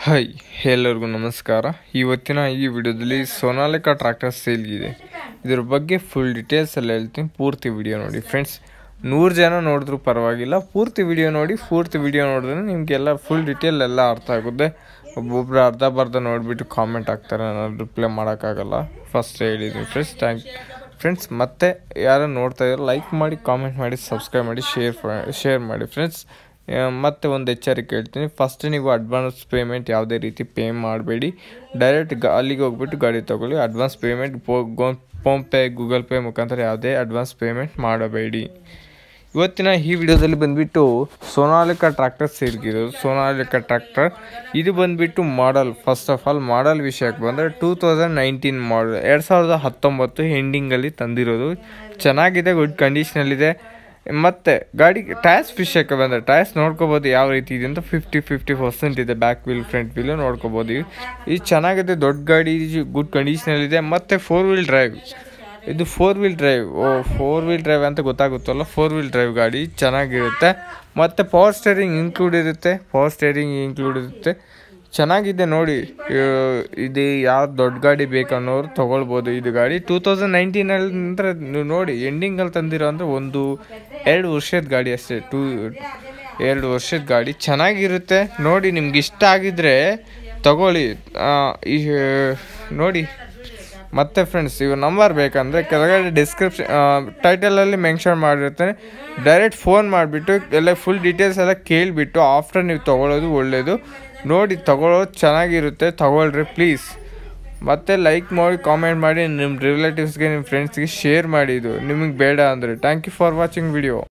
hi ಎಲ್ಲರಿಗೂ ನಮಸ್ಕಾರ ಇವತ್ತಿನ ಈ ವಿಡಿಯೋದಲ್ಲಿ ಸೋನಾಲಿಕಾ ಟ್ರ್ಯಾಕ್ಟರ್ ಸೇಲ್ಗಿದೆ ಇದ್ರ ಬಗ್ಗೆ ಫುಲ್ ಡೀಟೇಲ್ಸ್ ಎಲ್ಲ ಹೇಳ್ತೀನಿ ಪೂರ್ತಿ ವಿಡಿಯೋ ನೋಡಿ ಫ್ರೆಂಡ್ಸ್ ನೂರು ಜನ ನೋಡಿದ್ರು ಪರವಾಗಿಲ್ಲ ಪೂರ್ತಿ ವಿಡಿಯೋ ನೋಡಿ ಪೂರ್ತಿ ವಿಡಿಯೋ ನೋಡಿದ್ರೆ ನಿಮಗೆಲ್ಲ ಫುಲ್ ಡೀಟೇಲ್ ಎಲ್ಲ ಅರ್ಥ ಆಗುತ್ತೆ ಒಬ್ಬೊಬ್ರು ಅರ್ಧ ಬರ್ಧ ನೋಡಿಬಿಟ್ಟು ಕಾಮೆಂಟ್ ಹಾಕ್ತಾರೆ ನಾನು ರಿಪ್ಲೈ ಮಾಡೋಕ್ಕಾಗಲ್ಲ ಫಸ್ಟ್ ಹೇಳಿದ್ದೀನಿ ಫ್ರೆಂಡ್ಸ್ ಥ್ಯಾಂಕ್ ಫ್ರೆಂಡ್ಸ್ ಮತ್ತೆ ಯಾರು ನೋಡ್ತಾ ಇದ್ದಾರೆ ಲೈಕ್ ಮಾಡಿ ಕಾಮೆಂಟ್ ಮಾಡಿ ಸಬ್ಸ್ಕ್ರೈಬ್ ಮಾಡಿ ಶೇರ್ ಶೇರ್ ಮಾಡಿ ಫ್ರೆಂಡ್ಸ್ ಮತ್ತೆ ಒಂದು ಎಚ್ಚರಿಕೆ ಹೇಳ್ತೀನಿ ಫಸ್ಟ್ ನೀವು ಅಡ್ವಾನ್ಸ್ ಪೇಮೆಂಟ್ ಯಾವುದೇ ರೀತಿ ಪೇ ಮಾಡಬೇಡಿ ಡೈರೆಕ್ಟ್ ಗ ಅಲ್ಲಿಗೆ ಹೋಗ್ಬಿಟ್ಟು ಗಾಡಿ ತೊಗೊಳ್ಳಿ advance payment PhonePe Google Pay ಮುಖಾಂತರ ಯಾವುದೇ ಅಡ್ವಾನ್ಸ್ ಪೇಮೆಂಟ್ ಮಾಡಬೇಡಿ ಇವತ್ತಿನ ಈ ವಿಡಿಯೋದಲ್ಲಿ ಬಂದುಬಿಟ್ಟು ಸೋನಾಲಿಕಾ ಟ್ರ್ಯಾಕ್ಟರ್ ಸೇಲ್ಗಿರೋದು ಸೋನಾಲಿಕಾ ಟ್ರ್ಯಾಕ್ಟರ್ ಇದು ಬಂದುಬಿಟ್ಟು model first of all model ವಿಷಯಕ್ಕೆ ಬಂದರೆ ಟೂ ತೌಸಂಡ್ ನೈನ್ಟೀನ್ ಮಾಡಲ್ ಎರಡು ಸಾವಿರದ ಹತ್ತೊಂಬತ್ತು ಎಂಡಿಂಗಲ್ಲಿ ತಂದಿರೋದು ಚೆನ್ನಾಗಿದೆ ಗುಡ್ ಕಂಡೀಷನಲ್ಲಿದೆ ಮತ್ತು ಗಾಡಿ ಟೈರ್ಸ್ ವಿಷಯಕ್ಕೆ ಬಂದರೆ ಟೈರ್ಸ್ ನೋಡ್ಕೋಬೋದು ಯಾವ ರೀತಿ ಇದೆ ಅಂತ ಫಿಫ್ಟಿ ಫಿಫ್ಟಿ ಪರ್ಸೆಂಟ್ ಇದೆ ಬ್ಯಾಕ್ ವೀಲ್ ಫ್ರಂಟ್ ವೀಲು ನೋಡ್ಕೋಬೋದು ಇದು ಚೆನ್ನಾಗಿದೆ ದೊಡ್ಡ ಗಾಡಿ ಗುಡ್ ಕಂಡೀಷನಲ್ಲಿದೆ ಮತ್ತು ಫೋರ್ ವೀಲ್ ಡ್ರೈವ್ ಇದು ಫೋರ್ ವೀಲ್ ಡ್ರೈವ್ ಓ ಫೋರ್ ವೀಲ್ ಡ್ರೈವ್ ಅಂತ ಗೊತ್ತಾಗುತ್ತಲ್ಲ ಫೋರ್ ವೀಲ್ ಡ್ರೈವ್ ಗಾಡಿ ಚೆನ್ನಾಗಿರುತ್ತೆ ಮತ್ತು ಪವರ್ ಸ್ಟೇರಿಂಗ್ ಇನ್ಕ್ಲೂಡ್ ಇರುತ್ತೆ ಪವರ್ ಸ್ಟೇರಿಂಗ್ ಇನ್ಕ್ಲೂಡ್ ಇರುತ್ತೆ ಚೆನ್ನಾಗಿದೆ ನೋಡಿ ಇದು ಯಾವ ದೊಡ್ಡ ಗಾಡಿ ಬೇಕನ್ನೋರು ತೊಗೊಳ್ಬೋದು ಇದು ಗಾಡಿ ಟೂ ತೌಸಂಡ್ ನೈನ್ಟೀನಲ್ಲಿ ಅಂದರೆ ನೀವು ನೋಡಿ ಎಂಡಿಂಗಲ್ಲಿ ತಂದಿರೋ ಅಂದರೆ ಒಂದು ಎರಡು ವರ್ಷದ ಗಾಡಿ ಅಷ್ಟೇ ಟೂ ಎರಡು ವರ್ಷದ ಗಾಡಿ ಚೆನ್ನಾಗಿರುತ್ತೆ ನೋಡಿ ನಿಮ್ಗೆ ಇಷ್ಟ ಆಗಿದ್ರೆ ತಗೊಳ್ಳಿ ಈ ನೋಡಿ ಮತ್ತೆ ಫ್ರೆಂಡ್ಸ್ ಇವು ನಂಬರ್ ಬೇಕಂದರೆ ಕೆಳಗಡೆ ಡಿಸ್ಕ್ರಿಪ್ಷನ್ ಟೈಟಲಲ್ಲಿ ಮೆನ್ಷನ್ ಮಾಡಿರ್ತಾನೆ ಡೈರೆಕ್ಟ್ ಫೋನ್ ಮಾಡಿಬಿಟ್ಟು ಎಲ್ಲ ಫುಲ್ ಡೀಟೇಲ್ಸ್ ಎಲ್ಲ ಕೇಳಿಬಿಟ್ಟು ಆಫ್ಟರ್ ನೀವು ತೊಗೊಳ್ಳೋದು ಒಳ್ಳೆಯದು ನೋಡಿ ತಗೊಳ್ಳೋದು ಚೆನ್ನಾಗಿರುತ್ತೆ ತಗೊಳ್ರಿ ಪ್ಲೀಸ್ ಮತ್ತು ಲೈಕ್ ಮಾಡಿ ಕಾಮೆಂಟ್ ಮಾಡಿ ನಿಮ್ಮ ರಿಲೇಟಿವ್ಸ್ಗೆ ನಿಮ್ಮ ಫ್ರೆಂಡ್ಸ್ಗೆ ಶೇರ್ ಮಾಡಿ ಇದು ನಿಮಗೆ ಬೇಡ ಅಂದರೆ thank you for watching video